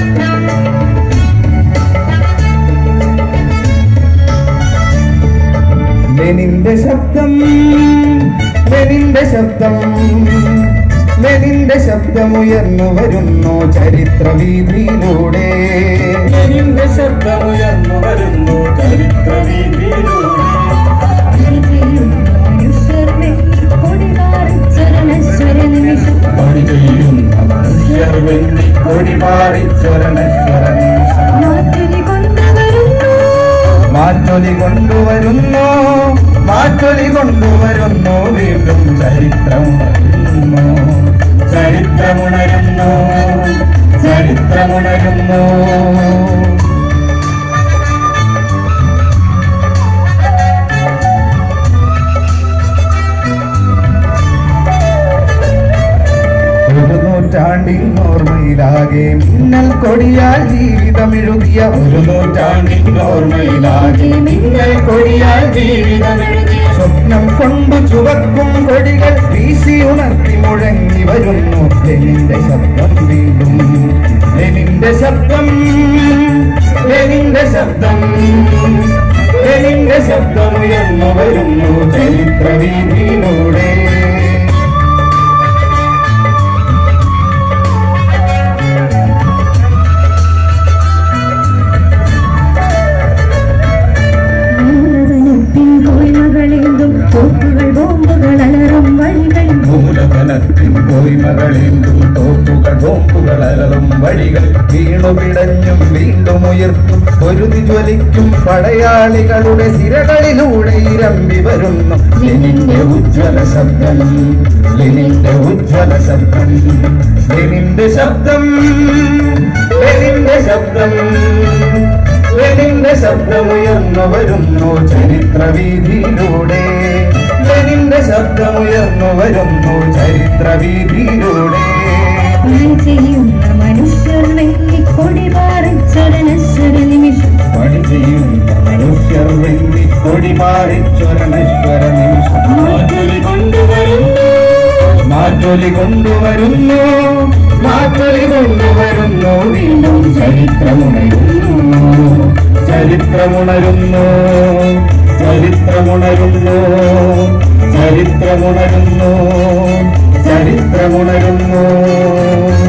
ലെനിന്റെ ശബ്ദം ലെനിന്റെ ശബ്ദം ലെനിന്റെ ശബ്ദമുയർന്നു വരുന്നു ചരിത്രവീതിയിലൂടെ ലെനിന്റെ ശബ്ദമുയർന്നു വരുന്നു ചരിത്രവീതിയിലൂടെ പണി ചെയ്യുന്ന മനുഷ്യർ വെണ്ണി കൊടി പാറിച്ചൊരണശ്വര നിമിഷം മാറ്റൊലി കൊണ്ടുവരുന്നു മാറ്റൊലി കൊണ്ടുവരുന്നു വീണ്ടും ചരിത്രമുണരുന്നു ചരിത്രമുണരുന്നു ചരിത്രമുണരുന്നു ഒരു നൂറ്റാണ്ടിൽ ഓർമ്മയിലാകെ മിന്നൽ കൊടിയാൽ ജീവിതമെഴുതിയ ഒരു നൂറ്റാണ്ടിൽ ഓർമ്മയിലാകെ മിന്നൽ കൊടിയാൽ ജീവിതമെഴുതിയ സ്വപ്നം കൊണ്ടു ചുവക്കും കൊടികൾ വീശി ഉണർത്തി മുഴങ്ങി വരുന്നു ലെനിന്റെ ശബ്ദം വീണ്ടും ലെനിന്റെ ശബ്ദം ലെനിന്റെ ശബ്ദം ലെനിന്റെ ശബ്ദമുയർന്നു വരുന്നു ചരിത്രവീതിയിലൂടെ തോക്കുകൾ ബോംബുകൾ അലറും വഴികൾ മൂലധനത്തിൻ പോയ്മകളേന്തും തോക്കുകൾ ബോംബുകൾ അലറും വഴികൾ വീണു പിടഞ്ഞും വീണ്ടും ഉയർത്തും പൊരുതി ജ്വലിക്കും പടയാളികളുടെ സിരകളിലൂടെ ഇരമ്പി വരുന്നു ലെനിന്റെ ഉജ്ജ്വല ശബ്ദം ലെനിന്റെ ഉജ്ജ്വല ശബ്ദം ലെനിന്റെ ശബ്ദം ലെനിന്റെ ശബ്ദം ലെനിന്റെ ശബ്ദമുയർന്നു വരുന്നു ചരിത്രവീതിയിലൂടെ ലെനിന്റെ ശബ്ദമുയർന്നു വരുന്നു ചരിത്രവീതിയിലൂടെ പണി ചെയ്യുന്ന മനുഷ്യർ വെള്ളിക്കൊടി പാറിച്ചൊരനശ്വര നിമിഷം പണി ചെയ്യുന്ന മനുഷ്യർ വെള്ളി കൊടി പാറിച്ചൊരണശ്വര നിമിഷം മാറ്റൊലി കൊണ്ടുവരുന്നു മാറ്റൊലി കൊണ്ടുവരുന്നു മാറ്റൊലി കൊണ്ടുവരുന്നു വീണ്ടും ചരിത്രമുണരുന്നു ചരിത്രമുണരുന്നു ചരിത്രമുണരുന്നു ചരിത്രമുണരുന്നു ചരിത്രമുണരുന്നു